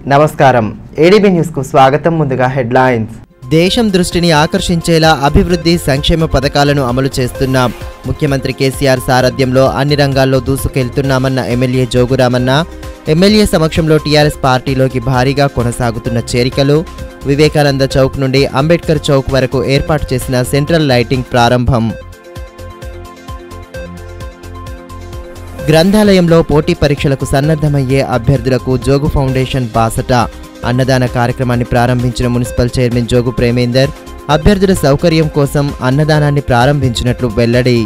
నమస్కారం ఏడీబీ న్యూస్కు స్వాగతం ముందుగా హెడ్లైన్స్ దేశం దృష్టిని ఆకర్షించేలా అభివృద్ధి సంక్షేమ పథకాలను అమలు చేస్తున్నాం ముఖ్యమంత్రి కేసీఆర్ సారథ్యంలో అన్ని రంగాల్లో దూసుకెళ్తున్నామన్న ఎమ్మెల్యే జోగురామన్న ఎమ్మెల్యే సమక్షంలో టీఆర్ఎస్ పార్టీలోకి భారీగా కొనసాగుతున్న చేరికలు వివేకానంద చౌక్ నుండి అంబేద్కర్ చౌక్ వరకు ఏర్పాటు చేసిన సెంట్రల్ లైటింగ్ ప్రారంభం గ్రంథాలయంలో పోటీ పరీక్షలకు సన్నద్ధమయ్యే అభ్యర్థులకు జోగు ఫౌండేషన్ బాసట అన్నదాన కార్యక్రమాన్ని ప్రారంభించిన మున్సిపల్ చైర్మన్ జోగు ప్రేమేందర్ అభ్యర్థుల సౌకర్యం కోసం అన్నదానాన్ని ప్రారంభించినట్లు వెల్లడి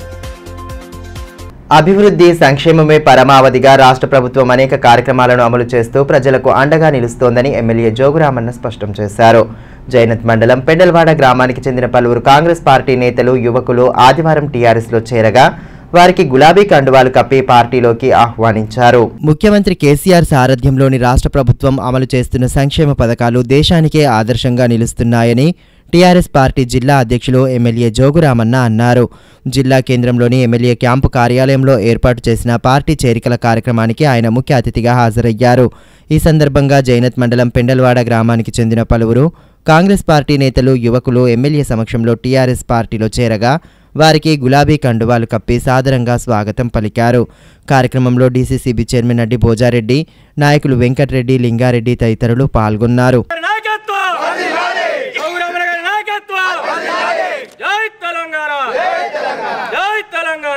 అభివృద్ధి సంక్షేమమే పరమావధిగా రాష్ట్ర ప్రభుత్వం అనేక కార్యక్రమాలను అమలు చేస్తూ ప్రజలకు అండగా నిలుస్తోందని ఎమ్మెల్యే జోగురామన్న స్పష్టం చేశారు జైనత్ మండలం పెండల్వాడ గ్రామానికి చెందిన పలువురు కాంగ్రెస్ పార్టీ నేతలు యువకులు ఆదివారం టీఆర్ఎస్లో చేరగా వారికి గులాబీ కండువాలు కప్పి పార్టీలోకి ఆహ్వానించారు ముఖ్యమంత్రి కేసీఆర్ సారథ్యంలోని రాష్ట్ర ప్రభుత్వం అమలు చేస్తున్న సంక్షేమ పథకాలు దేశానికే ఆదర్శంగా నిలుస్తున్నాయని టీఆర్ఎస్ పార్టీ జిల్లా అధ్యక్షులు ఎమ్మెల్యే జోగురామన్న అన్నారు జిల్లా కేంద్రంలోని ఎమ్మెల్యే క్యాంపు కార్యాలయంలో ఏర్పాటు చేసిన పార్టీ చేరికల కార్యక్రమానికి ఆయన ముఖ్య అతిథిగా హాజరయ్యారు ఈ సందర్భంగా జైనత్ మండలం పెండల్వాడ గ్రామానికి చెందిన పలువురు కాంగ్రెస్ పార్టీ నేతలు యువకులు ఎమ్మెల్యే సమక్షంలో టీఆర్ఎస్ పార్టీలో చేరగా వారికి గులాబీ కండువాలు కప్పి సాదరంగా స్వాగతం పలికారు కార్యక్రమంలో డీసీసీబీ చైర్మన్ అడ్డి భోజారెడ్డి నాయకులు వెంకటరెడ్డి లింగారెడ్డి తదితరులు పాల్గొన్నారు గారి నాయకత్వం గౌరవమ్మ గారి నాయకత్వం జై తెలంగాణ జై తెలంగాణ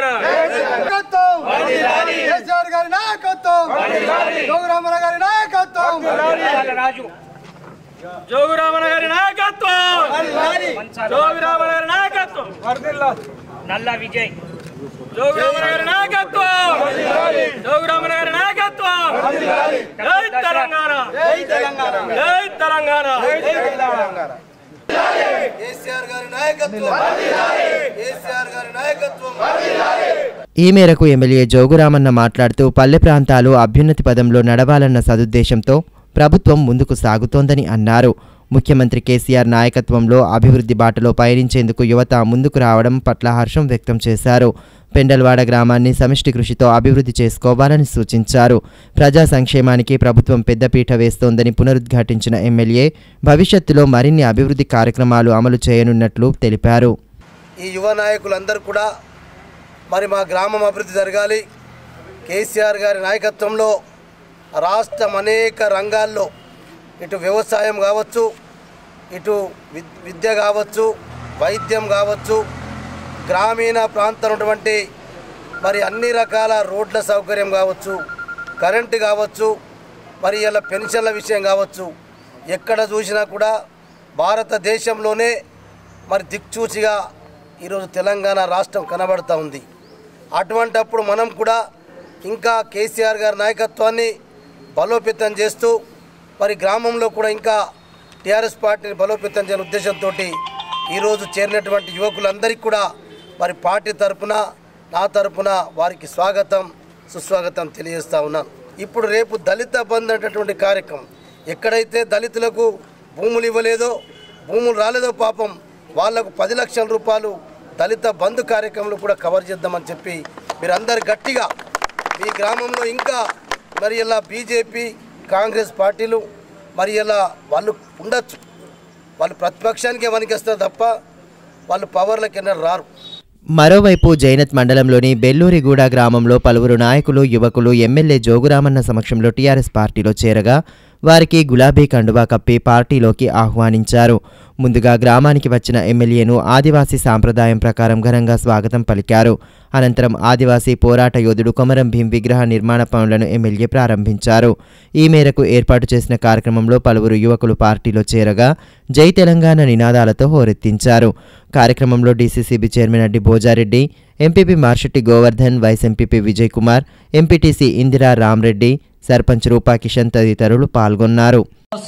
కేసీఆర్ గారి నాయకత్వం జోగురామన్న గారి నాయకత్వం రాజు జోగురామణ గారి నాయకత్వం జోగురామణ గారి నాయకత్వం నల్ల విజయ్ జోగురామణ గారి నాయకత్వం జోగురామణ గారి నాయకత్వం జై తెలంగాణ జై తెలంగాణ జై తెలంగాణ కేసీఆర్ గారి నాయకత్వం కేసీఆర్ గారి నాయకత్వం ఈ మేరకు ఎమ్మెల్యే జోగురామన్న మాట్లాడుతూ పల్లె ప్రాంతాలు అభ్యున్నతి పదంలో నడవాలన్న సదుద్దేశంతో ప్రభుత్వం ముందుకు సాగుతోందని అన్నారు ముఖ్యమంత్రి కేసీఆర్ నాయకత్వంలో అభివృద్ధి బాటలో పయనించేందుకు యువత ముందుకు రావడం పట్ల హర్షం వ్యక్తం చేశారు పెండల్వాడ గ్రామాన్ని సమిష్టి కృషితో అభివృద్ధి చేసుకోవాలని సూచించారు ప్రజా సంక్షేమానికి ప్రభుత్వం పెద్దపీట వేస్తోందని పునరుద్ఘాటించిన ఎమ్మెల్యే భవిష్యత్తులో మరిన్ని అభివృద్ధి కార్యక్రమాలు అమలు చేయనున్నట్లు తెలిపారు ఈ యువ నాయకులందరూ కూడా మరి మా గ్రామం అభివృద్ధి జరగాలి కేసీఆర్ గారి నాయకత్వంలో రాష్ట్రం అనేక రంగాల్లో ఇటు వ్యవసాయం కావచ్చు ఇటు విద్- విద్య కావచ్చు వైద్యం కావచ్చు గ్రామీణ ప్రాంతం ఉన్నటువంటి మరి అన్ని రకాల రోడ్ల సౌకర్యం కావచ్చు కరెంటు కావచ్చు మరి ఇలా పెన్షన్ల విషయం కావచ్చు ఎక్కడ చూసినా కూడా భారతదేశంలోనే మరి దిక్చూచిగా ఈరోజు తెలంగాణ రాష్ట్రం కనబడుతూ ఉంది అటువంటప్పుడు మనం కూడా ఇంకా కేసీఆర్ గారి నాయకత్వాన్ని బలోపేతం చేస్తూ మరి గ్రామంలో కూడా ఇంకా టీఆర్ఎస్ పార్టీని బలోపేతం చేయాలనే ఉద్దేశంతో ఈరోజు చేరినటువంటి యువకులందరికీ కూడా మరి పార్టీ తరపున నా తరపున వారికి స్వాగతం సుస్వాగతం తెలియజేస్తా ఉన్నాను ఇప్పుడు రేపు దళిత బంధు అనేటటువంటి కార్యక్రమం ఎక్కడైతే దళితులకు భూములు ఇవ్వలేదో భూములు రాలేదో పాపం వాళ్లకు పది లక్షల రూపాయలు దళిత బంధు కార్యక్రమంలో కూడా కవర్ చేద్దామని చెప్పి మీరందరు గట్టిగా మీ గ్రామంలో ఇంకా మరి ఇలా బీజేపీ కాంగ్రెస్ పార్టీలు మరి ఇలా వాళ్ళు ఉండొచ్చు వాళ్ళు ప్రతిపక్షానికే వనికేస్తారు తప్ప వాళ్ళు పవర్లకి ఎన్నడూ రారు మరోవైపు జైనత్ మండలంలోని బెల్లూరిగూడ గ్రామంలో పలువురు నాయకులు యువకులు ఎమ్మెల్యే జోగురామన్న సమక్షంలో టీఆర్ఎస్ పార్టీలో చేరగా వారికి గులాబీ కండువా కప్పి పార్టీలోకి ఆహ్వానించారు ముందుగా గ్రామానికి వచ్చిన ఎమ్మెల్యేను ఆదివాసీ సాంప్రదాయం ప్రకారం ఘనంగా స్వాగతం పలికారు అనంతరం ఆదివాసీ పోరాట యోధుడు కొమరం భీం విగ్రహ నిర్మాణ పనులను ఎమ్మెల్యే ప్రారంభించారు ఈ మేరకు ఏర్పాటు చేసిన కార్యక్రమంలో పలువురు యువకులు పార్టీలో చేరగా జై తెలంగాణ నినాదాలతో హోరెత్తించారు కార్యక్రమంలో DCCB chairman Addi Bhoja Reddy MPP Marshetti Govardhan vice MPP Vijay Kumar MPTC Indira Ram Reddy sarpanch Rupa Kishan తదితరులు పాల్గొన్నారు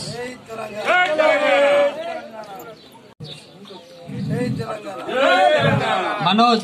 మనోజ్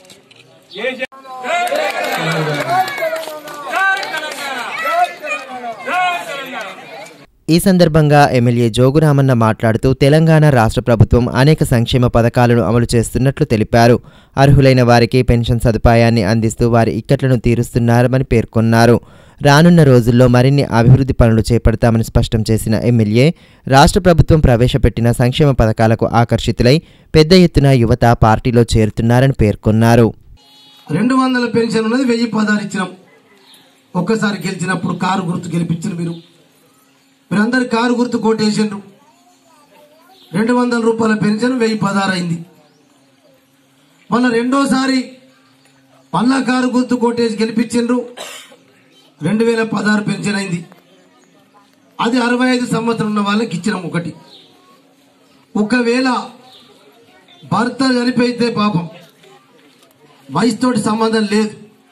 ఈ సందర్భంగా ఎమ్మెల్యే జోగురామన్న మాట్లాడుతూ తెలంగాణ రాష్ట్ర ప్రభుత్వం అనేక సంక్షేమ పథకాలను అమలు చేస్తున్నట్లు తెలిపారు అర్హులైన వారికి పెన్షన్ సదుపాయాన్ని అందిస్తూ వారి ఇక్కట్లను తీరుస్తున్నారని పేర్కొన్నారు రానున్న రోజుల్లో మరిన్ని అభివృద్ధి పనులు చేపడతామని స్పష్టం చేసిన ఎమ్మెల్యే రాష్ట్ర ప్రభుత్వం ప్రవేశపెట్టిన సంక్షేమ పథకాలకు ఆకర్షితులై పెద్ద ఎత్తున యువత పార్టీలో చేరుతున్నారని పేర్కొన్నారు రెండు వందల పెన్షన్ ఉన్నది వెయ్యి పదహారు ఇచ్చినాం ఒక్కసారి గెలిచినప్పుడు కారు గుర్తు గెలిపించిన మీరు మీరందరు కారు గుర్తు కోటేసిండ్రు రెండు వందల రూపాయల పెన్షన్ వెయ్యి పదహారు అయింది మొన్న రెండోసారి మళ్ళా కారు గుర్తు కోటేసి గెలిపించిండ్రు రెండు వేల పదహారు పెన్షన్ అయింది అది అరవై ఐదు సంవత్సరం ఉన్న వాళ్ళకి ఇచ్చినాం ఒకటి ఒకవేళ భర్త చనిపోయితే పాపం వయసుతోటి సంబంధం లేదు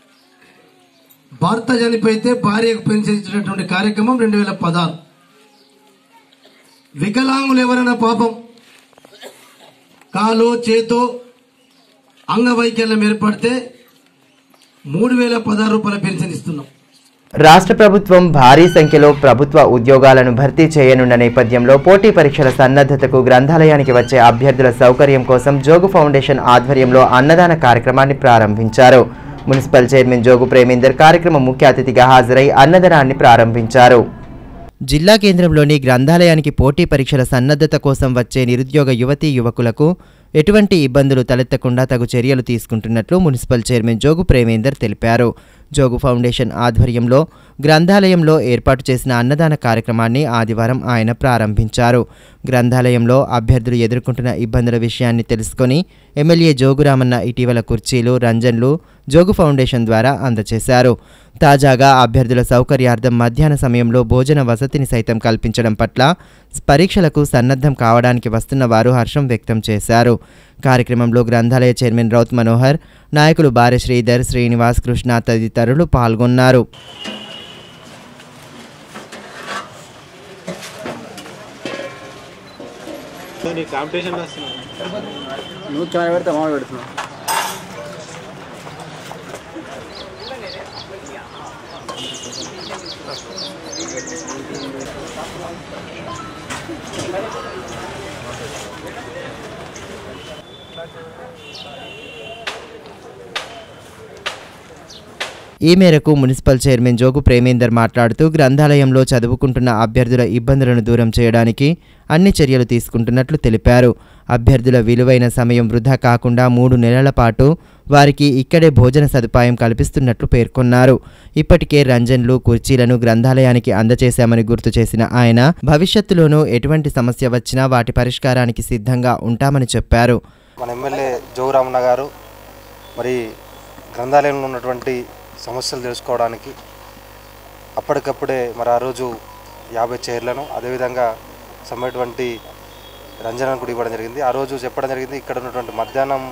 భర్త చనిపోతే భార్యకు పెన్షన్ ఇచ్చినటువంటి కార్యక్రమం రెండు వేల పదహారు వికలాంగులు ఎవరైనా పాపం కాలో చేతో అంగవైకల్యం ఏర్పడితే మూడు వేల పదహారు రూపాయల పెన్షన్ ఇస్తున్నాం రాష్ట్ర ప్రభుత్వం భారీ సంఖ్యలో ప్రభుత్వ ఉద్యోగాలను భర్తీ చేయనున్న నేపథ్యంలో పోటీ పరీక్షల సన్నద్ధతకు గ్రంథాలయానికి వచ్చే అభ్యర్థుల సౌకర్యం కోసం జోగు ఫౌండేషన్ ఆధ్వర్యంలో అన్నదాన కార్యక్రమాన్ని ప్రారంభించారు మున్సిపల్ చైర్మన్ జోగు ప్రేమేందర్ కార్యక్రమం ముఖ్య అతిథిగా హాజరై అన్నదానాన్ని ప్రారంభించారు జిల్లా కేంద్రంలోని గ్రంథాలయానికి పోటీ పరీక్షల సన్నద్ధత కోసం వచ్చే నిరుద్యోగ యువతీ యువకులకు ఎటువంటి ఇబ్బందులు తలెత్తకుండా తగు చర్యలు తీసుకుంటున్నట్లు మున్సిపల్ చైర్మన్ జోగు ప్రేమేందర్ తెలిపారు జోగు ఫౌండేషన్ ఆధ్వర్యంలో గ్రంథాలయంలో ఏర్పాటు చేసిన అన్నదాన కార్యక్రమాన్ని ఆదివారం ఆయన ప్రారంభించారు గ్రంథాలయంలో అభ్యర్థులు ఎదుర్కొంటున్న ఇబ్బందుల విషయాన్ని తెలుసుకొని ఎమ్మెల్యే జోగురామన్న ఇటీవల కుర్చీలు రంజన్లు జోగు ఫౌండేషన్ ద్వారా అందజేశారు తాజాగా అభ్యర్థుల సౌకర్యార్థం మధ్యాహ్న సమయంలో భోజన వసతిని సైతం కల్పించడం పట్ల పరీక్షలకు సన్నద్ధం కావడానికి వస్తున్న వారు హర్షం వ్యక్తం చేశారు కార్యక్రమంలో గ్రంథాలయ చైర్మన్ రౌత్ మనోహర్ నాయకులు బారె శ్రీధర్ శ్రీనివాస్ కృష్ణ తదితరులు పాల్గొన్నారు నువ్వు కెమెరా పెడితే మామూలు పెడుతున్నావు ఈ మేరకు మున్సిపల్ చైర్మన్ జోగు ప్రేమేందర్ మాట్లాడుతూ గ్రంథాలయంలో చదువుకుంటున్న అభ్యర్థుల ఇబ్బందులను దూరం చేయడానికి అన్ని చర్యలు తీసుకుంటున్నట్లు తెలిపారు అభ్యర్థుల విలువైన సమయం వృధా కాకుండా మూడు నెలల పాటు వారికి ఇక్కడే భోజన సదుపాయం కల్పిస్తున్నట్లు పేర్కొన్నారు ఇప్పటికే రంజన్లు కుర్చీలను గ్రంథాలయానికి అందజేశామని గుర్తు చేసిన ఆయన భవిష్యత్తులోనూ ఎటువంటి సమస్య వచ్చినా వాటి పరిష్కారానికి సిద్ధంగా ఉంటామని చెప్పారు మన ఎమ్మెల్యే జోగురామన్న గారు మరి గ్రంథాలయంలో ఉన్నటువంటి సమస్యలు తెలుసుకోవడానికి అప్పటికప్పుడే మరి ఆ రోజు యాభై చైర్లను అదేవిధంగా సమ్మేటువంటి రంజనాన్ని కూడా ఇవ్వడం జరిగింది ఆ రోజు చెప్పడం జరిగింది ఇక్కడ ఉన్నటువంటి మధ్యాహ్నం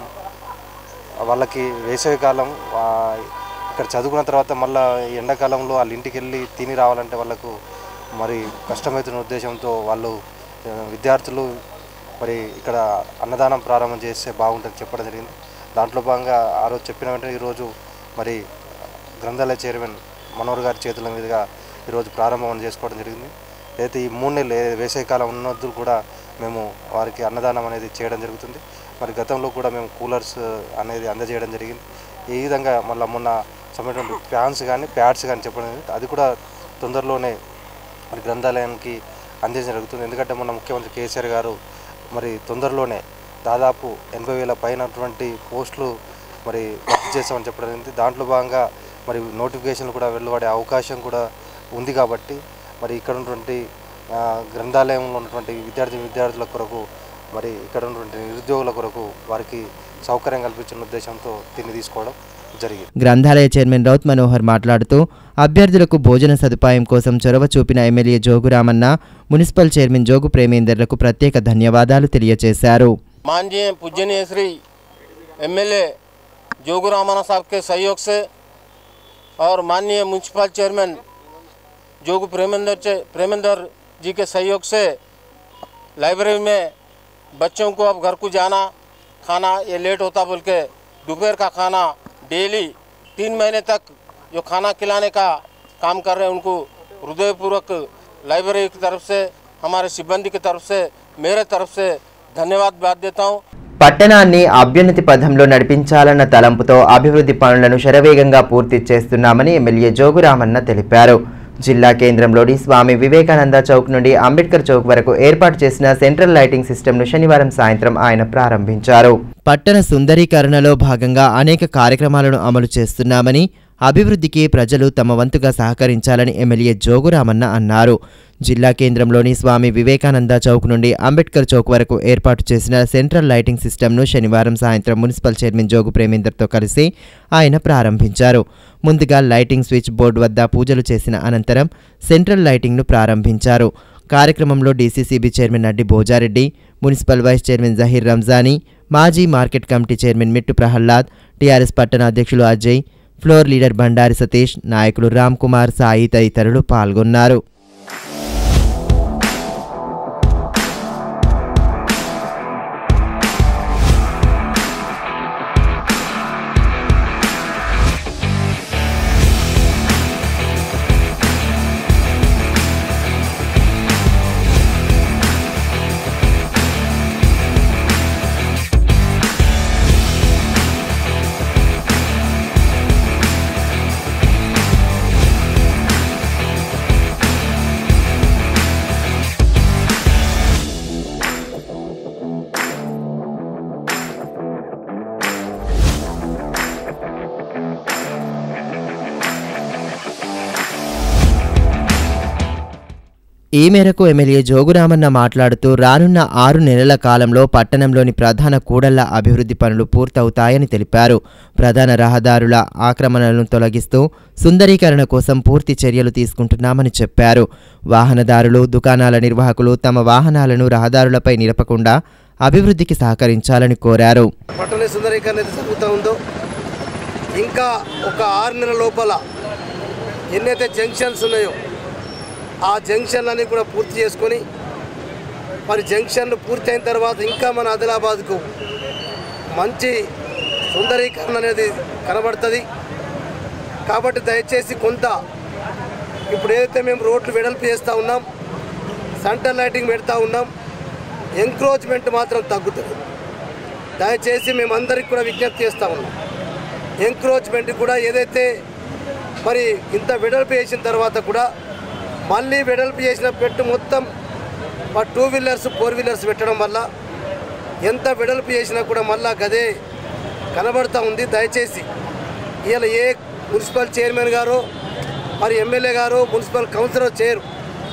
వాళ్ళకి వేసవికాలం ఆ, ఇక్కడ చదువుకున్న తర్వాత మళ్ళీ ఎండాకాలంలో వాళ్ళ ఇంటికి వెళ్ళి తిని రావాలంటే వాళ్ళకు మరి కష్టమవుతున్న ఉద్దేశంతో వాళ్ళు ఆ, విద్యార్థులు మరి ఇక్కడ అన్నదానం ప్రారంభం చేస్తే బాగుంటుంది చెప్పడం జరిగింది దాంట్లో భాగంగా ఆ రోజు చెప్పిన వెంటనే ఈరోజు మరి గ్రంథాలయ చైర్మన్ మనోహర్ గారి చేతుల మీదుగా ఈరోజు ప్రారంభం చేసుకోవడం జరిగింది అయితే ఈ మూడు నెలలు ఏ- వేసవికాలం ఉన్నద్దు కూడా మేము వారికి అన్నదానం అనేది చేయడం జరుగుతుంది మరి గతంలో కూడా మేము కూలర్స్ అనేది అందజేయడం జరిగింది ఈ విధంగా మళ్ళీ మొన్న సమటువంటి ఫ్యాన్స్ కానీ ప్యాడ్స్ కానీ చెప్పడం జరిగింది అది కూడా తొందరలోనే మరి గ్రంథాలయానికి అందించడం జరుగుతుంది ఎందుకంటే మొన్న ముఖ్యమంత్రి కేసీఆర్ గారు మరి తొందరలోనే దాదాపు ఎనభై వేల పైనటువంటి పోస్టులు మరి భర్తీ చేస్తామని చెప్పడం జరిగింది దాంట్లో భాగంగా మరి నోటిఫికేషన్లు కూడా వెలువడే అవకాశం కూడా ఉంది కాబట్టి మరి ఇక్కడ ఉన్నటువంటి ఆ, గ్రంథాలయంలో ఉన్నటువంటి విద్యార్థి విద్యార్థుల కొరకు మరి ఇక్కడ ఉన్నటువంటి నిరుద్యోగుల కొరకు వారికి సౌకర్యం కల్పించిన ఉద్దేశంతో దీన్ని తీసుకోవడం జరిగింది గ్రంథాలయ చైర్మన్ రౌత్ మనోహర్ మాట్లాడుతూ అభ్యర్థులకు భోజన సదుపాయం కోసం చొరవ చూపిన MLA Jogu Ramanna municipal chairman Jogu ప్రేమేందర్లకు ప్రత్యేక ధన్యవాదాలు తెలియజేశారు माननीय पूजनीय श्री एमएलए जोगू रामाना साहब के सहयोग से और माननीय म्यूनसिपल चेयरमैन जोगू प्रेमेंद्र चे- प्रेमेंद्र जी के सहयोग से लाइब्रेरी में बच्चों को अब घर को जाना खाना ये लेट होता बोल के दोपहर का खाना डेली तीन महीने तक जो खाना खिलाने का काम कर रहे हैं उनको हृदयपूर्वक लाइब्रेरी की तरफ से हमारे सिब्बंदी की तरफ से मेरे तरफ से धन्यवाद बात देता हूँ పట్టణాన్ని అభ్యున్నతి పథంలో నడిపించాలన్న తలంపుతో అభివృద్ధి పనులను శరవేగంగా పూర్తి చేస్తున్నామని ఎమ్మెల్యే జోగురామన్న తెలిపారు జిల్లా కేంద్రంలోని స్వామి వివేకానంద చౌక్ నుండి అంబేద్కర్ చౌక్ వరకు ఏర్పాటు చేసిన సెంట్రల్ లైటింగ్ సిస్టమ్ను శనివారం సాయంత్రం ఆయన ప్రారంభించారు పట్టణ సుందరీకరణలో భాగంగా అనేక కార్యక్రమాలను అమలు చేస్తున్నామని అభివృద్ధికి ప్రజలు తమ వంతుగా సహకరించాలని ఎమ్మెల్యే జోగురామన్న అన్నారు జిల్లా కేంద్రంలోని స్వామి వివేకానంద చౌక్ నుండి అంబేద్కర్ చౌక్ వరకు ఏర్పాటు చేసిన సెంట్రల్ లైటింగ్ సిస్టమ్ను శనివారం సాయంత్రం మున్సిపల్ చైర్మన్ జోగు ప్రేమేందర్తో కలిసి ఆయన ప్రారంభించారు ముందుగా లైటింగ్ స్విచ్ బోర్డు వద్ద పూజలు చేసిన అనంతరం సెంట్రల్ లైటింగ్ను ప్రారంభించారు కార్యక్రమంలో DCCB chairman Addi Bhoja Reddy municipal vice chairman Zaheer Ramzani మాజీ market committee chairman Mittu Prahlad TRS పట్టణ అధ్యక్షులు అజయ్ ఫ్లోర్ లీడర్ బండారి సతీష్ నాయకులు రామ్ కుమార్ సాయి తదితరులు పాల్గొన్నారు ఈ మేరకు ఎమ్మెల్యే జోగురామన్న మాట్లాడుతూ రానున్న ఆరు నెలల కాలంలో పట్టణంలోని ప్రధాన కూడళ్ల అభివృద్ధి పనులు పూర్తవుతాయని తెలిపారు ప్రధాన రహదారుల ఆక్రమణలను తొలగిస్తూ సుందరీకరణ కోసం పూర్తి చర్యలు తీసుకుంటున్నామని చెప్పారు వాహనదారులు దుకాణాల నిర్వాహకులు తమ వాహనాలను రహదారులపై నిలపకుండా అభివృద్ధికి సహకరించాలని కోరారు పట్టణ సుందరీకరణ అయితే జరుగుతూ ఉందో ఇంకా ఒక ఆరు నెలల లోపల ఎన్నైతే జంక్షన్స్ ఉన్నాయో ఆ జంక్షన్లన్నీ కూడా పూర్తి చేసుకొని మరి జంక్షన్లు పూర్తి అయిన తర్వాత ఇంకా మన ఆదిలాబాద్కు మంచి సుందరీకరణ అనేది కనబడుతుంది కాబట్టి దయచేసి కొంత ఇప్పుడు ఏదైతే మేము రోడ్లు వెడల్పు చేస్తూ ఉన్నాం సెంటర్ లైటింగ్ పెడతా ఉన్నాం ఎంక్రోచ్మెంట్ మాత్రం తగ్గుతుంది దయచేసి మేమందరికి కూడా విజ్ఞప్తి చేస్తూ ఉన్నాం ఎంక్రోచ్మెంట్ కూడా ఏదైతే మరి ఇంత వెడల్పు చేసిన తర్వాత కూడా మళ్ళీ వెడల్పు చేసిన పెట్టు మొత్తం మా టూ వీలర్స్ ఫోర్ వీలర్స్ పెట్టడం వల్ల ఎంత వెడల్పు చేసినా కూడా మళ్ళా గదే కనబడుతూ ఉంది దయచేసి ఇవాళ ఏ మున్సిపల్ చైర్మన్ గారు మరి ఎమ్మెల్యే గారు మున్సిపల్ కౌన్సిలర్ చేయరు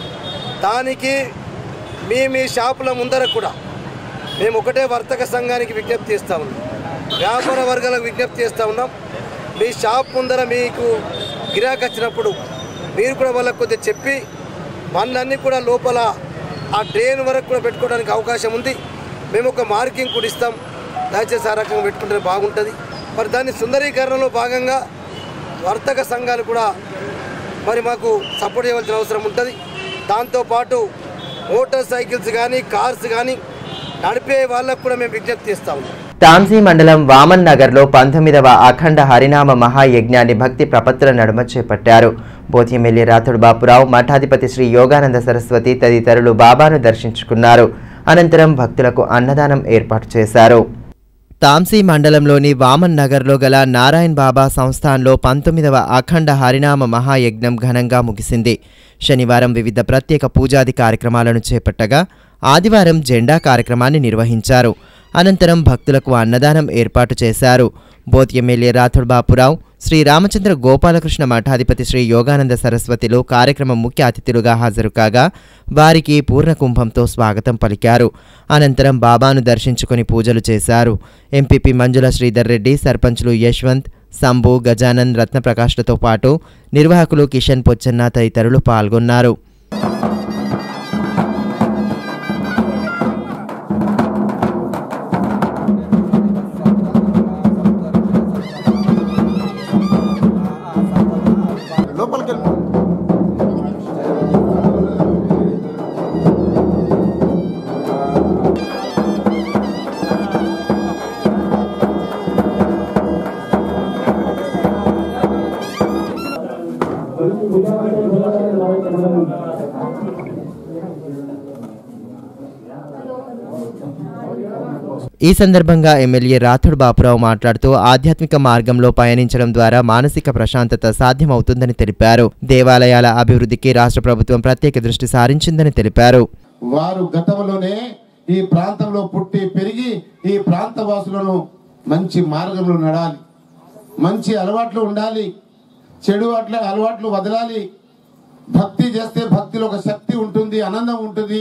దానికి మీ మీ షాపుల ముందర కూడా మేము ఒకటే వర్తక సంఘానికి విజ్ఞప్తి చేస్తూ ఉన్నాం వ్యాపార వర్గాలకు విజ్ఞప్తి చేస్తూ ఉన్నాం మీ షాప్ ముందర మీకు గిరాకీ వచ్చినప్పుడు మీరు కూడా వాళ్ళకు కొద్దిగా చెప్పి మళ్ళీ కూడా లోపల ఆ డ్రైన్ వరకు కూడా పెట్టుకోవడానికి అవకాశం ఉంది మేము ఒక మార్కింగ్ కూడా ఇస్తాం దయచేసి ఆ రకంగా పెట్టుకుంటే బాగుంటుంది మరి దాని సుందరీకరణలో భాగంగా వర్తక సంఘాలు కూడా మరి మాకు సపోర్ట్ చేయవలసిన అవసరం ఉంటుంది దాంతోపాటు మోటార్ సైకిల్స్ కానీ కార్స్ కానీ నడిపే వాళ్ళకు కూడా మేము విజ్ఞప్తి చేస్తాము తాంసీ మండలం వామన్ నగర్లో పంతొమ్మిదవ అఖండ హరినామ మహాయజ్ఞాన్ని భక్తి ప్రపత్తుల నడుమ చేపట్టారు బోధి ఎమ్మెల్యే రాథోడ్ బాపురావు మఠాధిపతి శ్రీ యోగానంద సరస్వతి తదితరులు బాబాను దర్శించుకున్నారు అనంతరం భక్తులకు అన్నదానం ఏర్పాటు చేశారు తాంసీ మండలంలోని వామన్ నగర్లో గల నారాయణ్ బాబా సంస్థాన్లో పంతొమ్మిదవ అఖండ హరినామ మహాయజ్ఞం ఘనంగా ముగిసింది శనివారం వివిధ ప్రత్యేక పూజాది కార్యక్రమాలను చేపట్టగా ఆదివారం జెండా కార్యక్రమాన్ని నిర్వహించారు అనంతరం భక్తులకు అన్నదానం ఏర్పాటు చేశారు బోత్ ఎమ్మెల్యే రాథోడ్ బాపురావు శ్రీ రామచంద్ర గోపాలకృష్ణ మఠాధిపతి శ్రీ యోగానంద సరస్వతిలో కార్యక్రమం ముఖ్య అతిథులుగా హాజరు కాగా వారికి పూర్ణ కుంభంతో స్వాగతం పలికారు అనంతరం బాబాను దర్శించుకొని పూజలు చేశారు ఎంపీపీ మంజుల శ్రీధర్ రెడ్డి సర్పంచ్లు యశ్వంత్ సంభు గజానన్ రత్నప్రకాష్లతో పాటు నిర్వాహకులు కిషన్ పొచ్చన్న తదితరులు పాల్గొన్నారు Thank you. ఈ సందర్భంగా ఎమ్మెల్యే రాథోడ్ బాపురావు మాట్లాడుతూ ఆధ్యాత్మిక మార్గంలో పయనించడం ద్వారా మానసిక ప్రశాంతత సాధ్యమవుతుందని తెలిపారు దేవాలయాల అభివృద్ధికి రాష్ట్ర ప్రభుత్వం ప్రత్యేక దృష్టి సారించిందని తెలిపారు వారు గతంలోనే ఈ ప్రాంతంలో పుట్టి పెరిగి ఈ ప్రాంత వాసులను మంచి మార్గంలో నడాలి మంచి అలవాట్లు ఉండాలి చెడు అట్ల అలవాట్లు వదలాలి భక్తి చేస్తే భక్తిలో ఒక శక్తి ఉంటుంది ఆనందం ఉంటుంది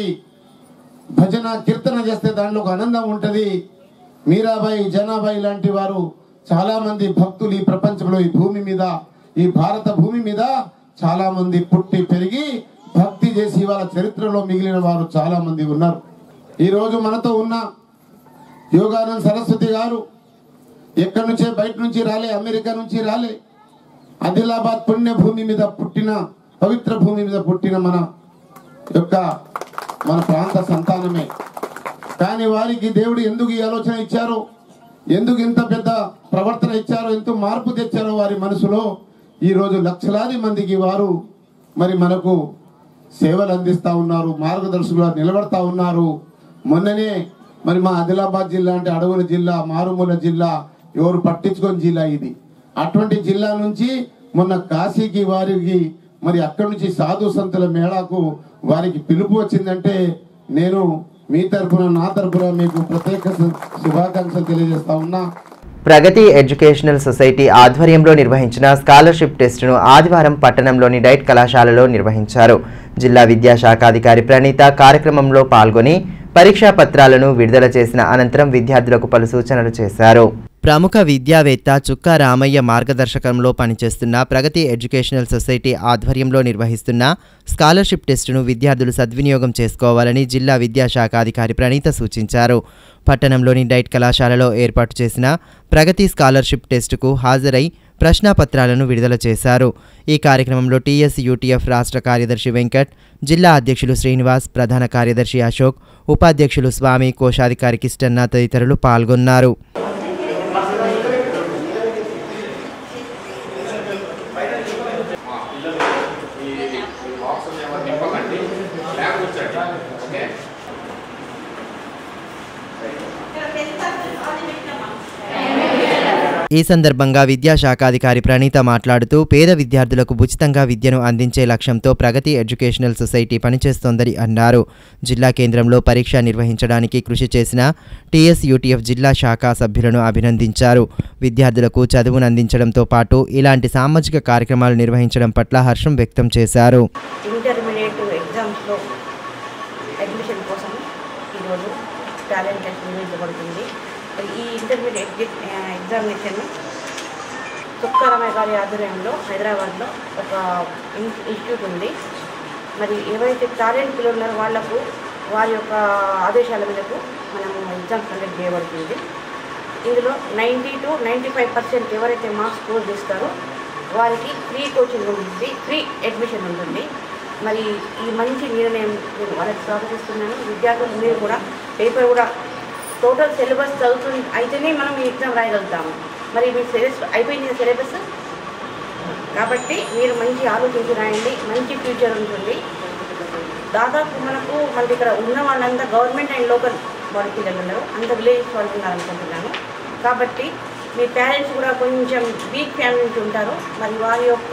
భజన కీర్తన చేస్తే దాంట్లో ఒక ఆనందం ఉంటుంది మీరాబాయి జనాబాయి లాంటి వారు చాలా మంది భక్తులు ఈ ప్రపంచంలో ఈ భూమి మీద ఈ భారత భూమి మీద చాలా మంది పుట్టి పెరిగి భక్తి చేసి వాళ్ళ చరిత్రలో మిగిలిన వారు చాలా మంది ఉన్నారు ఈ రోజు మనతో ఉన్న యోగానంద్ సరస్వతి గారు ఎక్కడి నుంచే బయట నుంచి రాలే అమెరికా నుంచి రాలే ఆదిలాబాద్ పుణ్య భూమి మీద పుట్టిన పవిత్ర భూమి మీద పుట్టిన మన యొక్క మన ప్రాంత సంతానమే కానీ వారికి దేవుడు ఎందుకు ఈ ఆలోచన ఇచ్చారో ఎందుకు ఇంత పెద్ద ప్రవర్తన ఇచ్చారో ఎంతో మార్పు తెచ్చారో వారి మనసులో ఈ రోజు లక్షలాది మందికి వారు మరి మనకు సేవలు అందిస్తా ఉన్నారు మార్గదర్శకులుగా నిలబడతా ఉన్నారు మొన్ననే మరి మా ఆదిలాబాద్ జిల్లా అంటే అడవుల జిల్లా మారుమూల జిల్లా ఎవరు పట్టించుకొని జిల్లా ఇది అటువంటి జిల్లా నుంచి మొన్న కాశీకి వారికి మరి అక్కడి నుంచి సాధు సంతుల మేళాకు వారికి పిలుపు వచ్చిందంటే నేను మీ తరపున నా తరపున మీకు ప్రత్యేక శుభాకాంక్షలు తెలియజేస్తా ఉన్నా ప్రగతి ఎడ్యుకేషనల్ సొసైటీ ఆధ్వర్యంలో నిర్వహించిన స్కాలర్షిప్ టెస్టును ఆదివారం పట్టణంలోని డైట్ కళాశాలలో నిర్వహించారు జిల్లా విద్యాశాఖాధికారి ప్రణీత కార్యక్రమంలో పాల్గొని పరీక్షా పత్రాలను విడుదల చేసిన అనంతరం విద్యార్థులకు పలు సూచనలు చేశారు ప్రముఖ విద్యావేత్త చుక్కా రామయ్య మార్గదర్శకంలో పనిచేస్తున్న ప్రగతి ఎడ్యుకేషనల్ సొసైటీ ఆధ్వర్యంలో నిర్వహిస్తున్న స్కాలర్షిప్ టెస్టును విద్యార్థులు సద్వినియోగం చేసుకోవాలని జిల్లా విద్యాశాఖ అధికారి ప్రణీత సూచించారు పట్టణంలోని డైట్ కళాశాలలో ఏర్పాటు చేసిన ప్రగతి స్కాలర్షిప్ టెస్టుకు హాజరై ప్రశ్నాపత్రాలను విడుదల చేశారు ఈ కార్యక్రమంలో టీఎస్ యూటీఎఫ్ రాష్ట్ర కార్యదర్శి వెంకట్ జిల్లా అధ్యక్షులు శ్రీనివాస్ ప్రధాన కార్యదర్శి అశోక్ ఉపాధ్యక్షులు స్వామి కోశాధికారి కిష్టన్న తదితరులు పాల్గొన్నారు ఈ సందర్భంగా విద్యాశాఖాధికారి ప్రణీత మాట్లాడుతూ పేద విద్యార్థులకు ఉచితంగా విద్యను అందించే లక్ష్యంతో ప్రగతి ఎడ్యుకేషనల్ సొసైటీ పనిచేస్తోందని అన్నారు జిల్లా కేంద్రంలో పరీక్ష నిర్వహించడానికి కృషి చేసిన టీఎస్ యూటీఎఫ్ జిల్లా శాఖ సభ్యులను అభినందించారు విద్యార్థులకు చదువును అందించడంతో పాటు ఇలాంటి సామాజిక కార్యక్రమాలు నిర్వహించడం పట్ల హర్షం వ్యక్తం చేశారు ఇంటర్మీడియట్ ఎగ్జామ్స్లో అడ్మిషన్ కోసం ఈరోజు టాలెంట్ టెస్ట్ నిర్వహించబడుతుంది మరి ఈ ఇంటర్మీడియట్ ఎగ్జి- ఆ, ఎగ్జామినేషన్ తుక్కారామయ్య గారి ఆధ్వర్యంలో హైదరాబాద్లో ఒక ఇన్- ఇన్స్టిట్యూట్ ఉంది మరి ఎవరైతే టాలెంట్ పిల్లలు ఉన్నారో వాళ్లకు వారి యొక్క ఆదేశాల మేరకు మనము ఎగ్జామ్ కండక్ట్ చేయబడుతుంది ఇందులో ninety two ninety five percent ఎవరైతే మార్క్స్ స్కోర్ చేస్తారో వారికి ఫ్రీ కోచింగ్ ఉంటుంది ఫ్రీ అడ్మిషన్ ఉంటుంది మరి ఈ మంచి నిర్ణయం నేను వాళ్ళకి స్వాగతిస్తున్నాను విద్యార్థులు మీరు కూడా పేపర్ కూడా టోటల్ సిలబస్ చదువుతు అయితేనే మనం ఈ ఎగ్జామ్ రాయగలుగుతాము మరి మీ సిలబస్ అయిపోయింది సిలబస్ కాబట్టి మీరు మంచి ఆలోచించి రాయండి మంచి ఫ్యూచర్ ఉంటుంది దాదాపు మనకు మనకి ఇక్కడ ఉన్న వాళ్ళంతా గవర్నమెంట్ అండ్ లోకల్ బాడీ పిల్లలు ఉన్నారు అంత విలేజ్ వాళ్ళు ఉన్నారు అనుకుంటున్నాను కాబట్టి మీ పేరెంట్స్ కూడా కొంచెం వీక్ ఫ్యామిలీ నుంచి ఉంటారు మరి వారి యొక్క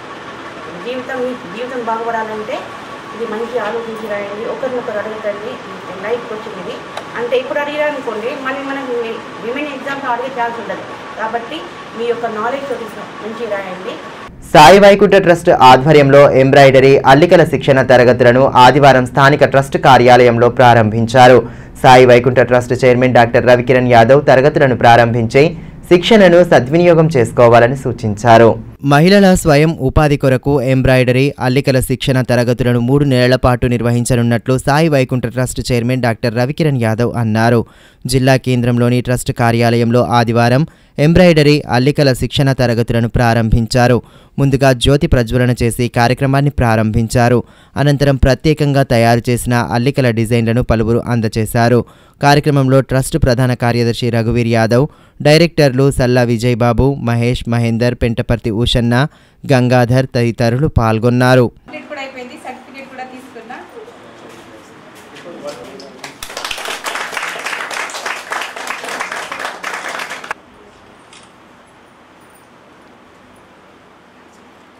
జీవితం మీ జీవితం బాగుపడాలంటే ఇది మంచి ఆలోచించి రాయండి ఒకరినొకరు అడగదండి లైఫ్ వచ్చింది ఇది అంటే ఇప్పుడు అడిగారనుకోండి మళ్ళీ మనకి విమెన్ ఎగ్జామ్స్ అడిగే ఛాన్స్ ఉండదు కాబట్టి మీ యొక్క నాలెడ్జ్ తోటి మంచి రాయండి సాయి వైకుంఠ ట్రస్ట్ ఆధ్వర్యంలో ఎంబ్రాయిడరీ అల్లికల శిక్షణ తరగతులను ఆదివారం స్థానిక ట్రస్ట్ కార్యాలయంలో ప్రారంభించారు Sai Vaikunta trust chairman doctor Ravikiran Yadav తరగతులను ప్రారంభించి శిక్షణను సద్వినియోగం చేసుకోవాలని సూచించారు మహిళల స్వయం ఉపాధి కొరకు ఎంబ్రాయిడరీ అల్లికల శిక్షణ తరగతులను మూడు నెలల పాటు నిర్వహించనున్నట్లు Sai Vaikunta trust chairman doctor Ravikiran Yadav అన్నారు జిల్లా కేంద్రంలోని ట్రస్ట్ కార్యాలయంలో ఆదివారం ఎంబ్రాయిడరీ అల్లికల శిక్షణ తరగతులను ప్రారంభించారు ముందుగా జ్యోతి ప్రజ్వలన చేసి కార్యక్రమాన్ని ప్రారంభించారు అనంతరం ప్రత్యేకంగా తయారు చేసిన అల్లికల డిజైన్లను పలువురు అందజేశారు కార్యక్రమంలో ట్రస్ట్ ప్రధాన కార్యదర్శి రఘువీర్ యాదవ్ డైరెక్టర్లు సల్లా విజయ్ బాబు మహేష్ మహేందర్ పెంటపర్తి ఊషన్న గంగాధర్ తదితరులు పాల్గొన్నారు సర్టిఫికేట్ కూడా అయిపోయింది సర్టిఫికేట్ కూడా తీసుకున్నా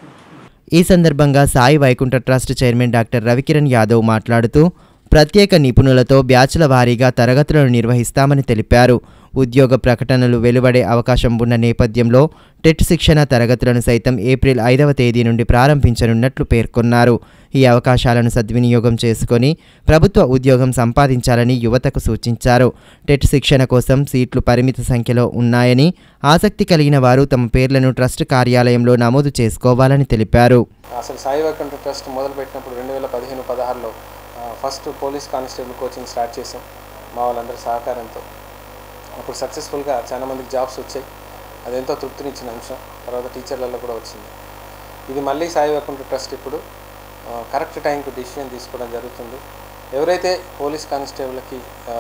ఈ సందర్భంగా Sai Vaikunta trust chairman doctor Ravikiran Yadav మాట్లాడుతూ ప్రత్యేక నిపుణులతో బ్యాచ్ల వారీగా తరగతులను నిర్వహిస్తామని తెలిపారు ఉద్యోగ ప్రకటనలు వెలువడే అవకాశం ఉన్న నేపథ్యంలో టెట్ శిక్షణ తరగతులను సైతం ఏప్రిల్ ఐదవ తేదీ నుండి ప్రారంభించనున్నట్లు పేర్కొన్నారు ఈ అవకాశాలను సద్వినియోగం చేసుకొని ప్రభుత్వ ఉద్యోగం సంపాదించాలని యువతకు సూచించారు టెట్ శిక్షణ కోసం సీట్లు పరిమిత సంఖ్యలో ఉన్నాయని ఆసక్తి కలిగిన వారు తమ పేర్లను ట్రస్ట్ కార్యాలయంలో నమోదు చేసుకోవాలని తెలిపారు అసలు సాయి వైకుంఠ ట్రస్ట్ మొదలుపెట్టినప్పుడు రెండు వేల పదిహేను పదహారులో first police constable coaching start చేసాం మా వాళ్ళందరి సహకారంతో అప్పుడు సక్సెస్ఫుల్గా చాలా మందికి జాబ్స్ వచ్చాయి అది ఎంతో తృప్తినిచ్చిన అంశం తర్వాత టీచర్లలో కూడా వచ్చింది ఇది మళ్ళీ సాయి వైకుంఠ ట్రస్ట్ ఇప్పుడు కరెక్ట్ టైంకి డిసిషన్ తీసుకోవడం జరుగుతుంది ఎవరైతే పోలీస్ కానిస్టేబుల్కి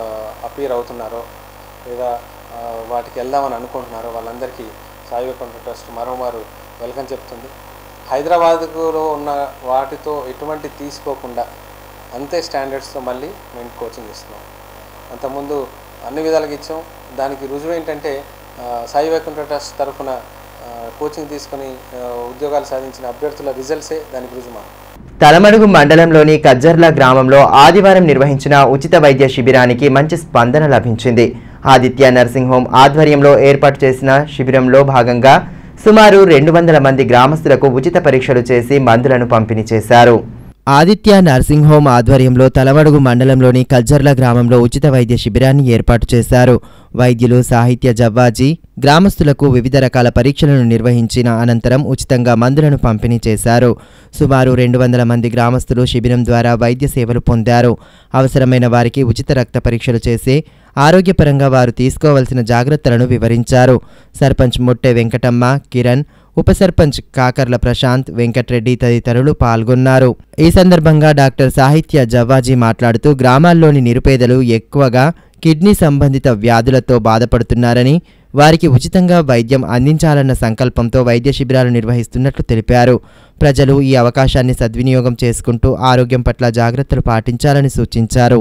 అపీర్ అవుతున్నారో లేదా ఆ, వాటికి వెళ్దామని అనుకుంటున్నారో వాళ్ళందరికీ సాయి వైకుంఠ ట్రస్ట్ మరోమారు వెల్కమ్ చెప్తుంది హైదరాబాద్లో ఉన్న వాటితో ఎటువంటి తీసుకోకుండా అంతే స్టాండర్డ్స్తో మళ్ళీ మేము కోచింగ్ ఇస్తున్నాం అంతకుముందు అన్ని విధాలుగా ఇచ్చాం దానికి రుజువు ఏంటంటే ఆ, సాయి వైకుంఠ ట్రస్ట్ తరఫున ఆ, కోచింగ్ తీసుకొని ఆ, ఉద్యోగాలు సాధించిన అభ్యర్థుల రిజల్ట్సే దానికి రుజుమా తలమడుగు మండలంలోని కజ్జర్ల గ్రామంలో ఆదివారం నిర్వహించిన ఉచిత వైద్య శిబిరానికి మంచి స్పందన లభించింది ఆదిత్య నర్సింగ్ హోమ్ ఆధ్వర్యంలో ఏర్పాటు చేసిన శిబిరంలో భాగంగా సుమారు రెండు వందల మంది గ్రామస్తులకు ఉచిత పరీక్షలు చేసి మందులను పంపిణీ చేశారు ఆదిత్య నర్సింగ్ హోమ్ ఆధ్వర్యంలో తలమడుగు మండలంలోని కల్జర్ల గ్రామంలో ఉచిత వైద్య శిబిరాన్ని ఏర్పాటు చేశారు వైద్యులు సాహిత్య జవ్వాజీ గ్రామస్తులకు వివిధ రకాల పరీక్షలను నిర్వహించిన అనంతరం ఉచితంగా మందులను పంపిణీ చేశారు సుమారు రెండు వందల మంది గ్రామస్తులు శిబిరం ద్వారా వైద్య సేవలు పొందారు అవసరమైన వారికి ఉచిత రక్త పరీక్షలు చేసి ఆరోగ్యపరంగా వారు తీసుకోవాల్సిన జాగ్రత్తలను వివరించారు సర్పంచ్ మొట్టె వెంకటమ్మ కిరణ్ ఉప సర్పంచ్ కాకర్ల ప్రశాంత్ వెంకట్రెడ్డి తదితరులు పాల్గొన్నారు ఈ సందర్భంగా డాక్టర్ సాహిత్య జవ్వాజీ మాట్లాడుతూ గ్రామాల్లోని నిరుపేదలు ఎక్కువగా కిడ్నీ సంబంధిత వ్యాధులతో బాధపడుతున్నారని వారికి ఉచితంగా వైద్యం అందించాలన్న సంకల్పంతో వైద్య శిబిరాలు నిర్వహిస్తున్నట్లు తెలిపారు ప్రజలు ఈ అవకాశాన్ని సద్వినియోగం చేసుకుంటూ ఆరోగ్యం పట్ల జాగ్రత్తలు పాటించాలని సూచించారు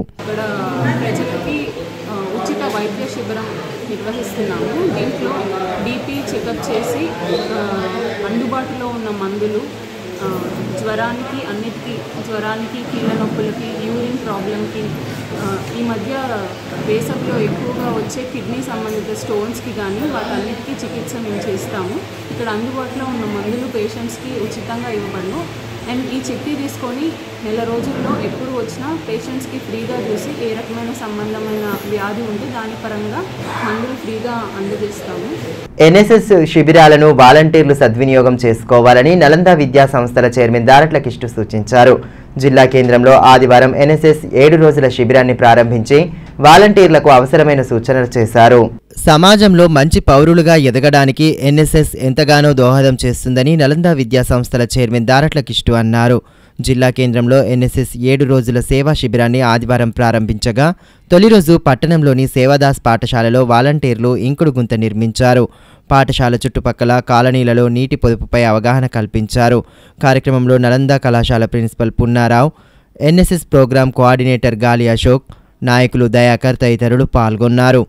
ప్రజలకి ఆ, ఉచిత వైద్య శిబిరం నిర్వహిస్తున్నాము దీంట్లో బీపీ చెకప్ చేసి ఆ, అందుబాటులో ఉన్న మందులు ఆ, జ్వరానికి అన్నిటికీ జ్వరానికి కీళ్ళ నొప్పులకి యూరిన్ ప్రాబ్లంకి ఆ, ఈ మధ్య వేసవిలో ఎక్కువగా వచ్చే కిడ్నీ సంబంధిత స్టోన్స్కి కానీ వాటన్నిటికీ చికిత్స మేము చేస్తాము ఇక్కడ అందుబాటులో ఉన్న మందులు పేషెంట్స్కి ఉచితంగా ఇవ్వబడను అండ్ ఈ చిట్టి తీసుకొని నెల రోజుల్లో ఎప్పుడు వచ్చినా పేషెంట్స్కి ఫ్రీగా చూసి ఏ రకమైన సంబంధమైన వ్యాధి ఉంటే దాని పరంగా మందులు ఫ్రీగా అందజేస్తాము ఎన్ఎస్ఎస్ శిబిరాలను వాలంటీర్లు సద్వినియోగం చేసుకోవాలని నలంద విద్యా సంస్థల చైర్మన్ దారట్ల కిష్టు సూచించారు జిల్లా కేంద్రంలో ఆదివారం ఎన్ఎస్ఎస్ ఏడు రోజుల శిబిరాన్ని ప్రారంభించి వాలంటీర్లకు అవసరమైన సూచనలు చేశారు సమాజంలో మంచి పౌరులుగా ఎదగడానికి ఎన్ఎస్ఎస్ ఎంతగానో దోహదం చేస్తుందని నలంద విద్యా సంస్థల చైర్మన్ దారట్ల కిష్టు అన్నారు జిల్లా కేంద్రంలో ఎన్ఎస్ఎస్ ఏడు రోజుల సేవా శిబిరాన్ని ఆదివారం ప్రారంభించగా తొలి రోజు పట్టణంలోని సేవాదాస్ పాఠశాలలో వాలంటీర్లు ఇంకుడు గుంత నిర్మించారు పాఠశాల చుట్టుపక్కల కాలనీలలో నీటి పొదుపుపై అవగాహన కల్పించారు కార్యక్రమంలో నలంద కళాశాల principal Punnarao NSS programme coordinator Gali Ashok నాయకులు దయాకర్ తదితరులు పాల్గొన్నారు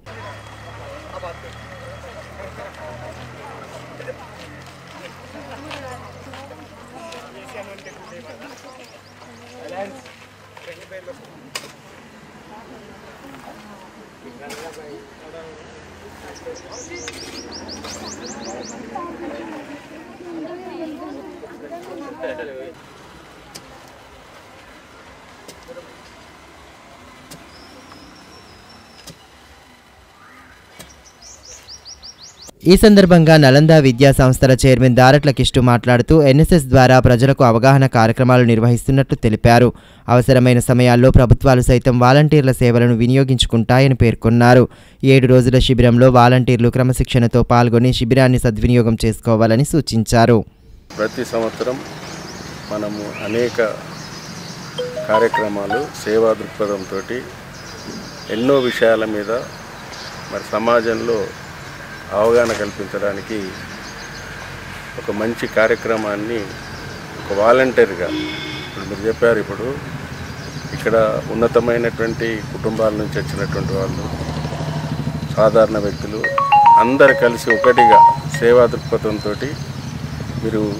ఈ సందర్భంగా నలంద విద్యా సంస్థల చైర్మన్ దారట్ల కిష్టు మాట్లాడుతూ ఎన్ఎస్ఎస్ ద్వారా ప్రజలకు అవగాహన కార్యక్రమాలు నిర్వహిస్తున్నట్లు తెలిపారు అవసరమైన సమయాల్లో ప్రభుత్వాలు సైతం వాలంటీర్ల సేవలను వినియోగించుకుంటాయని పేర్కొన్నారు ఏడు రోజుల శిబిరంలో వాలంటీర్లు క్రమశిక్షణతో పాల్గొని శిబిరాన్ని సద్వినియోగం చేసుకోవాలని సూచించారు ప్రతి సంవత్సరం మనము అనేక కార్యక్రమాలు సేవా దృక్పథంతో ఎన్నో విషయాల మీద మరి సమాజంలో అవగాహన కల్పించడానికి ఒక మంచి కార్యక్రమాన్ని ఒక వాలంటీర్గా ఇప్పుడు మీరు చెప్పారు ఇప్పుడు ఇక్కడ ఉన్నతమైనటువంటి కుటుంబాల నుంచి వచ్చినటువంటి వాళ్ళు సాధారణ వ్యక్తులు అందరు కలిసి ఒకటిగా సేవా దృక్పథంతో మీరు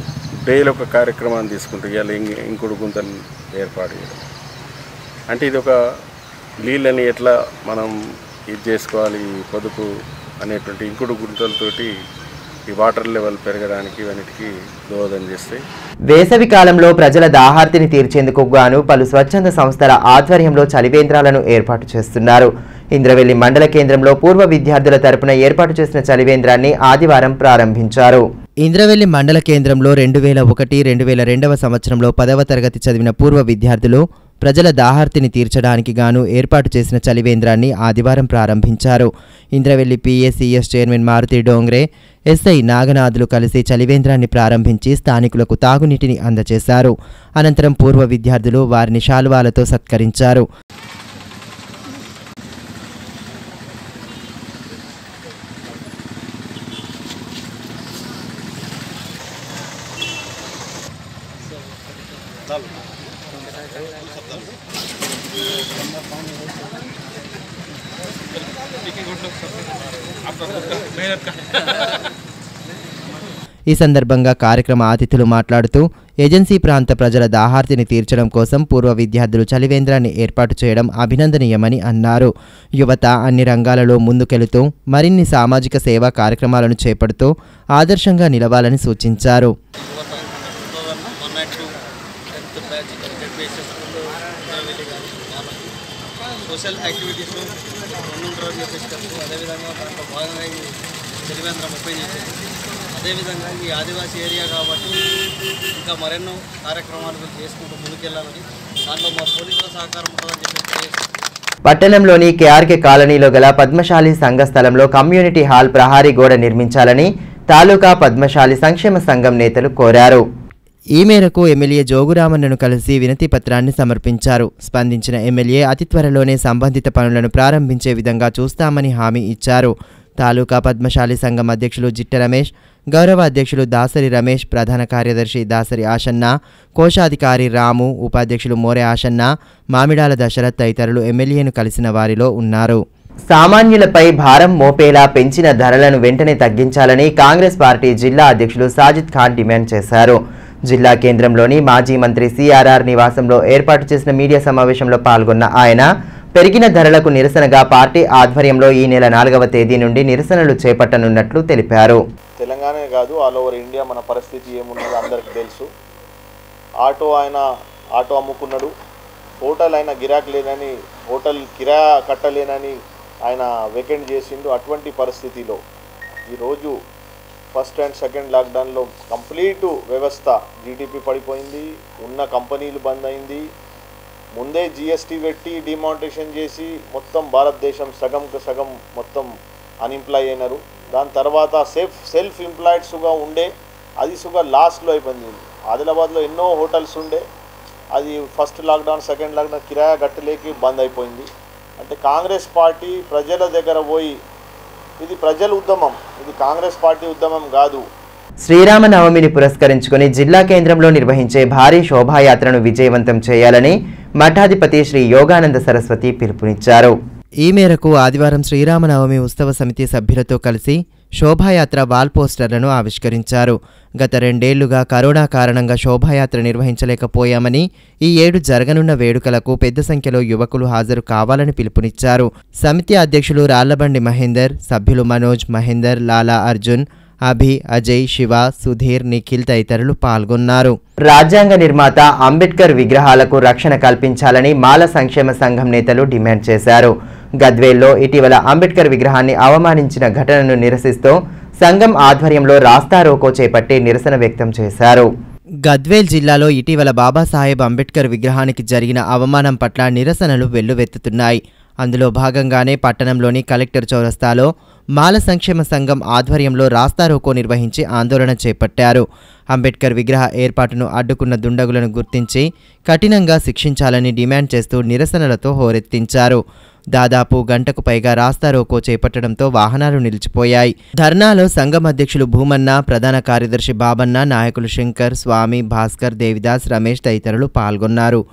డైలీ ఒక కార్యక్రమాన్ని తీసుకుంటారు ఇవాళ ఇంక ఇంకుడు గుంతలు ఏర్పాటు చేయడం అంటే ఇది ఒక నీళ్ళని ఎట్లా మనం ఇది చేసుకోవాలి ఈ పొదుపు అనేటువంటి ఇంకుడు గుంతలతోటి ఈ వాటర్ లెవెల్ పెరగడానికి ఇవన్నిటికీ దోహదం చేస్తాయి వేసవి కాలంలో ప్రజల దాహార్తిని తీర్చేందుకు గాను పలు స్వచ్ఛంద సంస్థల ఆధ్వర్యంలో చలివేంద్రాలను ఏర్పాటు చేస్తున్నారు ఇంద్రవెల్లి మండల కేంద్రంలో పూర్వ విద్యార్థుల తరపున ఏర్పాటు చేసిన చలివేంద్రాన్ని ఆదివారం ప్రారంభించారు ఇంద్రవెల్లి మండల కేంద్రంలో రెండు వేల ఒకటి రెండు వేల రెండవ సంవత్సరంలో పదవ తరగతి చదివిన పూర్వ విద్యార్థులు ప్రజల దాహార్తిని తీర్చడానికి గాను ఏర్పాటు చేసిన చలివేంద్రాన్ని ఆదివారం ప్రారంభించారు Indravelli PACS chairman Maruti Dongre SI Naganathulu కలిసి చలివేంద్రాన్ని ప్రారంభించి స్థానికులకు తాగునీటిని అందజేశారు అనంతరం పూర్వ విద్యార్థులు వారిని శాల్వాలతో సత్కరించారు ఈ సందర్భంగా కార్యక్రమ అతిథులు మాట్లాడుతూ ఏజెన్సీ ప్రాంత ప్రజల దాహార్తిని తీర్చడం కోసం పూర్వ విద్యార్థులు చలివేంద్రాన్ని ఏర్పాటు చేయడం అభినందనీయమని అన్నారు యువత అన్ని రంగాలలో ముందుకెళుతూ మరిన్ని సామాజిక సేవా కార్యక్రమాలను చేపడుతూ ఆదర్శంగా నిలవాలని సూచించారు one not two tenth batch tenth bases స్కూల్లో వెళ్ళి కానీ వాళ్ళకి సోషల్ యాక్టివిటీస్ ఉంటుంటారు చెప్పేసి తెలుసు అదేవిధంగా దాంట్లో భాగంగా ఈ చలివేంద్రం ఓపెన్ చేసేది అదేవిధంగా ఈ ఆదివాసీ ఏరియా కాబట్టి ఇంకా మరెన్నో కార్యక్రమాలు వీళ్ళు చేసుకుంటూ ముందుకెళ్ళాలని దాంట్లో మా పోలీసుల సహకారం ఉంటుందని చెప్పేసి తెలియజేస్తున్నాను. పట్టణంలోని కేఆర్కే కాలనీలో గల పద్మశాలి సంఘ స్థలంలో కమ్యూనిటీ హాల్ ప్రహారీ గోడ నిర్మించాలని తాలూకా పద్మశాలి సంక్షేమ సంఘం నేతలు కోరారు ఈ మేరకు ఎమ్మెల్యే జోగురామన్నను కలిసి వినతి పత్రాన్ని సమర్పించారు స్పందించిన ఎమ్మెల్యే అతి త్వరలోనే సంబంధిత పనులను ప్రారంభించే విధంగా చూస్తామని హామీ ఇచ్చారు తాలూకా పద్మశాలి సంఘం అధ్యక్షులు జిట్ట రమేష్ గౌరవ అధ్యక్షులు దాసరి రమేష్ ప్రధాన కార్యదర్శి దాసరి ఆషన్న కోశాధికారి రాము ఉపాధ్యక్షులు మోరె ఆషన్న మామిడాల దశరథ్ తదితరులు ఎమ్మెల్యేను కలిసిన వారిలో ఉన్నారు సామాన్యులపై భారం మోపేలా పెంచిన ధరలను వెంటనే తగ్గించాలని కాంగ్రెస్ పార్టీ జిల్లా అధ్యక్షులు సాజిద్ ఖాన్ డిమాండ్ చేశారు జిల్లా కేంద్రంలోని మాజీ మంత్రి సిఆర్ఆర్ నివాసంలో ఏర్పాటు చేసిన మీడియా సమావేశంలో పాల్గొన్న ఆయన పెరిగిన ధరలకు నిరసనగా పార్టీ ఆధ్వర్యంలో ఈ నెల నాలుగవ తేదీ నుండి నిరసనలు చేపట్టనున్నట్లు తెలిపారు తెలంగాణే కాదు ఆల్ ఓవర్ ఇండియా మన పరిస్థితి ఏమున్నదో అందరికి తెలుసు ఆటో ఆయన ఆటో అమ్ముకున్నాడు హోటల్ ఆయన గిరాక్ లేదని హోటల్ కిరా కట్టలేనని ఆయన వేకెంట్ చేసిండు అటువంటి పరిస్థితిలో ఈరోజు ఫస్ట్ అండ్ సెకండ్ లాక్డౌన్లో కంప్లీట్ వ్యవస్థ జీడిపి పడిపోయింది ఉన్న కంపెనీలు బంద్ అయింది ముందే జిఎస్టీ పెట్టి డిమానిటేషన్ చేసి మొత్తం భారతదేశం సగంకు సగం మొత్తం అన్ఎంప్లాయ్ అయినారు దాని తర్వాత సెల్ఫ్ సెల్ఫ్ ఎంప్లాయిడ్స్గా ఉండే అది సుగా లాస్ట్లో అయిపోయింది ఆదిలాబాద్లో ఎన్నో హోటల్స్ ఉండే అది ఫస్ట్ లాక్డౌన్ సెకండ్ లాక్డౌన్ కిరాయా గట్టలేకి బంద్ అయిపోయింది అంటే కాంగ్రెస్ పార్టీ ప్రజల దగ్గర పోయి ఇది ప్రజల ఉద్యమం ఇది కాంగ్రెస్ పార్టీ ఉద్యమం కాదు శ్రీరామనవమిని పురస్కరించుకుని జిల్లా కేంద్రంలో నిర్వహించే భారీ శోభాయాత్రను విజయవంతం చేయాలని మఠాధిపతి శ్రీ యోగానంద సరస్వతి పిలుపునిచ్చారు ఈ మేరకు ఆదివారం శ్రీరామనవమి ఉత్సవ సమితి సభ్యులతో కలిసి శోభాయాత్ర వాల్ పోస్టర్లను ఆవిష్కరించారు గత రెండేళ్లుగా కరోనా కారణంగా శోభాయాత్ర నిర్వహించలేకపోయామని ఈ ఏడు జరగనున్న వేడుకలకు పెద్ద సంఖ్యలో యువకులు హాజరు కావాలని పిలుపునిచ్చారు సమితి అధ్యక్షులు రాళ్లబండి మహేందర్ సభ్యులు మనోజ్ మహేందర్ లాలా అర్జున్ అభి అజయ్ శివ సుధీర్ నిఖిల్ తదితరులు పాల్గొన్నారు రాజ్యాంగ నిర్మాత అంబేద్కర్ విగ్రహాలకు రక్షణ కల్పించాలని మాల సంక్షేమ సంఘం నేతలు డిమాండ్ చేశారు గద్వేల్లో ఇటీవల అంబేద్కర్ విగ్రహాన్ని అవమానించిన ఘటనను నిరసిస్తూ సంఘం ఆధ్వర్యంలో రాస్తారోకో చేపట్టి నిరసన వ్యక్తం చేశారు గద్వేల్ జిల్లాలో ఇటీవల బాబాసాహెబ్ అంబేద్కర్ విగ్రహానికి జరిగిన అవమానం పట్ల నిరసనలు వెల్లువెత్తుతున్నాయి అందులో భాగంగానే పట్టణంలోని కలెక్టర్ చౌరస్తాలో మాల సంక్షేమ సంఘం ఆధ్వర్యంలో రాస్తారోకో నిర్వహించి ఆందోళన చేపట్టారు అంబేద్కర్ విగ్రహ ఏర్పాటును అడ్డుకున్న దుండగులను గుర్తించి కఠినంగా శిక్షించాలని డిమాండ్ చేస్తూ నిరసనలతో హోరెత్తించారు దాదాపు గంటకు పైగా రాస్తారోకో చేపట్టడంతో వాహనాలు నిలిచిపోయాయి ధర్నాలో సంఘం అధ్యక్షులు భూమన్న ప్రధాన కార్యదర్శి బాబన్న నాయకులు శంకర్ స్వామి భాస్కర్ దేవిదాస్ రమేష్ తదితరులు పాల్గొన్నారు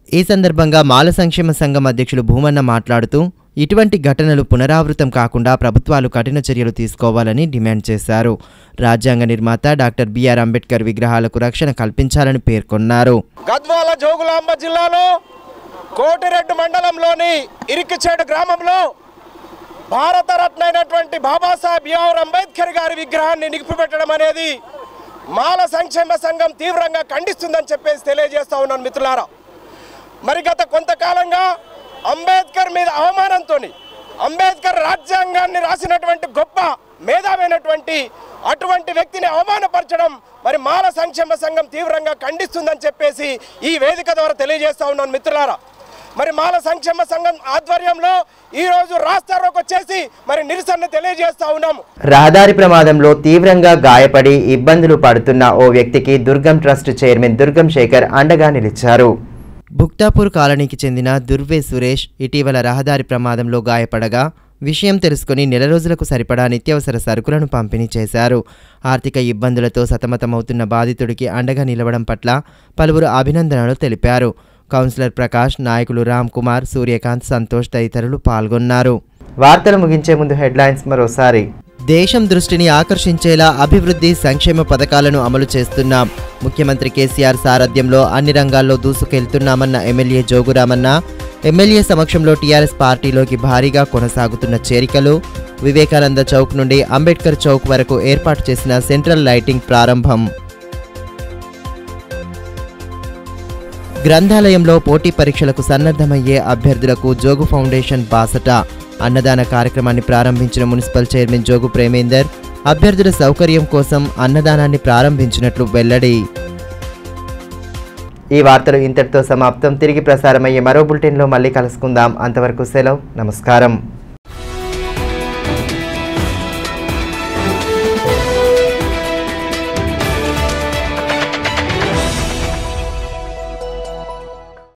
ఈ సందర్భంగా మాల సంక్షేమ సంఘం అధ్యక్షులు భూమన్న మాట్లాడుతూ ఇటువంటి ఘటనలు పునరావృతం కాకుండా ప్రభుత్వాలు కఠిన చర్యలు తీసుకోవాలని డిమాండ్ చేశారు రాజ్యాంగ నిర్మాత డాక్టర్ బిఆర్ అంబేద్కర్ విగ్రహాలకు రక్షణ కల్పించాలని పేర్కొన్నారు గద్వాల జోగులాంబ జిల్లాలో కోటిరెడ్డి మండలంలోని ఇరికిచేడు గ్రామంలో భారతరత్న అయినటువంటి బాబాసాహెబ్ బిఆర్ అంబేద్కర్ గారి విగ్రహాన్ని నిలిపిపెట్టడం అనేది మాల సంక్షేమ సంఘం తీవ్రంగా ఖండిస్తుందని చెప్పేసి తెలియజేస్తా ఉన్నాను మిత్రులారా మరి గత కొంతకాలంగా అంబేద్కర్ మీద అవమానంతో అంబేద్కర్ రాజ్యాంగాన్ని రాసినటువంటి గొప్ప మేధావైనటువంటి అటువంటి వ్యక్తిని అవమానపరచడం మరి మాల సంక్షేమ సంఘం తీవ్రంగా ఖండిస్తుందని చెప్పేసి ఈ వేదిక ద్వారా తెలియజేస్తా ఉన్నాను మిత్రులారా మరి మాల సంక్షేమ సంఘం ఆధ్వర్యంలో ఈరోజు రాస్తారోకి వచ్చేసి మరి నిరసన తెలియజేస్తా ఉన్నాము రహదారి ప్రమాదంలో తీవ్రంగా గాయపడి ఇబ్బందులు పడుతున్న ఓ వ్యక్తికి దుర్గం ట్రస్ట్ చైర్మన్ దుర్గం శేఖర్ అండగా నిలిచారు భుక్తాపూర్ కాలనీకి చెందిన దుర్వే సురేష్ ఇటీవల రహదారి ప్రమాదంలో గాయపడగా విషయం తెలుసుకుని నెల రోజులకు సరిపడా నిత్యావసర సరుకులను పంపిణీ చేశారు ఆర్థిక ఇబ్బందులతో సతమతమవుతున్న బాధితుడికి అండగా నిలవడం పట్ల పలువురు అభినందనలు తెలిపారు కౌన్సిలర్ ప్రకాష్ నాయకులు రామ్ కుమార్ సూర్యకాంత్ సంతోష్ తదితరులు పాల్గొన్నారు వార్తలు ముగించే ముందు హెడ్లైన్స్ మరోసారి దేశం దృష్టిని ఆకర్షించేలా అభివృద్ధి సంక్షేమ పథకాలను అమలు చేస్తున్నాం ముఖ్యమంత్రి కేసీఆర్ సారథ్యంలో అన్ని రంగాల్లో దూసుకెళ్తున్నామన్న ఎమ్మెల్యే జోగురామన్న ఎమ్మెల్యే సమక్షంలో టీఆర్ఎస్ పార్టీలోకి భారీగా కొనసాగుతున్న చేరికలు వివేకానంద చౌక్ నుండి అంబేద్కర్ చౌక్ వరకు ఏర్పాటు చేసిన సెంట్రల్ లైటింగ్ ప్రారంభం గ్రంథాలయంలో పోటీ పరీక్షలకు సన్నద్ధమయ్యే అభ్యర్థులకు జోగు ఫౌండేషన్ బాసట అన్నదాన కార్యక్రమాన్ని ప్రారంభించిన మున్సిపల్ చైర్మన్ జోగు ప్రేమేందర్ అభ్యర్థుల సౌకర్యం కోసం అన్నదానాన్ని ప్రారంభించినట్లు వెల్లడి ఈ వార్తలు ఇంతటితో సమాప్తం తిరిగి ప్రసారమయ్యే మరో బులెటిన్లో మళ్ళీ కలుసుకుందాం అంతవరకు సెలవు నమస్కారం